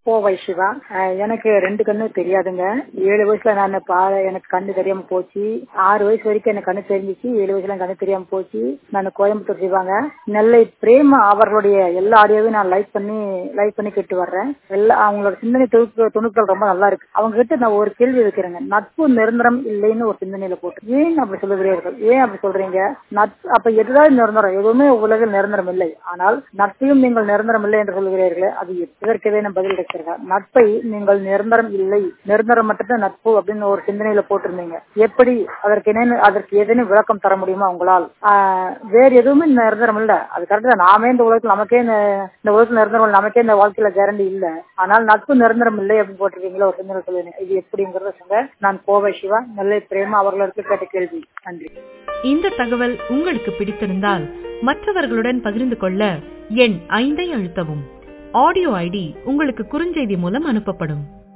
கோவை சிவா அஹ் எனக்கு ரெண்டு கண்ணு தெரியாதுங்க ஏழு வயசுல நான் பா எனக்கு கண்ணு தெரியாம போச்சு ஆறு வயசு வரைக்கும் எனக்கு கண்ணு தெரிஞ்சிச்சு ஏழு வயசுல எனக்கு கண்ணு தெரியாம போச்சு நான் கோயம்புத்தூர் சிவாங்க நெல்லை பிரேமா அவர்களுடைய எல்லா ஆடியோவையும் நான் லைக் பண்ணி லைக் பண்ணி கேட்டு வர்றேன் எல்லா அவங்களோட சிந்தனை துணுக்கு துணுக்கள் ரொம்ப நல்லா இருக்கு அவங்க கிட்ட நான் ஒரு கேள்வி வைக்கிறேங்க நட்பு நிரந்தரம் இல்லைன்னு ஒரு சிந்தனையில போட்டு ஏன் அப்படி சொல்லுகிறீர்கள் ஏன் அப்படி சொல்றீங்க நட்பு அப்ப எதுதான் நிரந்தரம் எதுவுமே உலகில் நிரந்தரம் இல்லை ஆனால் நட்பையும் நீங்கள் நிரந்தரம் இல்லை என்று சொல்லுகிறீர்களே அது இதற்கு ஏதேனும் பதில் இருக்கிறதா நட்பை நீங்கள் நிரந்தரம் இல்லை நிரந்தரம் மட்டும்தான் நட்பு அப்படின்னு ஒரு சிந்தனையில போட்டிருந்தீங்க எப்படி அதற்கு என்ன அதற்கு ஏதேனும் விளக்கம் தர முடியுமா உங்களால் ஆஹ் வேற எதுவுமே நிரந்தரம் இல்ல அது கரெக்டா நாமே இந்த உலகத்தில் நமக்கே இந்த இந்த உலகத்தில் நிரந்தரம் இல்லை, நமக்கே இந்த வாழ்க்கையில கேரண்டி இல்ல ஆனால் நட்பு நிரந்தரம் இல்லை அப்படின்னு போட்டிருக்கீங்களா ஒரு சிந்தனை சொல்லுங்க இது எப்படிங்கிறத சொல்லுங்க நான் கோவை சிவா நெல்லை பிரேமா அவர்களுக்கு கேட்ட கேள்வி நன்றி இந்த தகவல் உங்களுக்கு பிடித்திருந்தால் மற்றவர்களுடன் பகிர்ந்து கொள்ள எண் ஐந்தை அழுத்தவும் ஆடியோ ஐடி உங்களுக்கு குறுஞ்செய்தி மூலம் அனுப்பப்படும்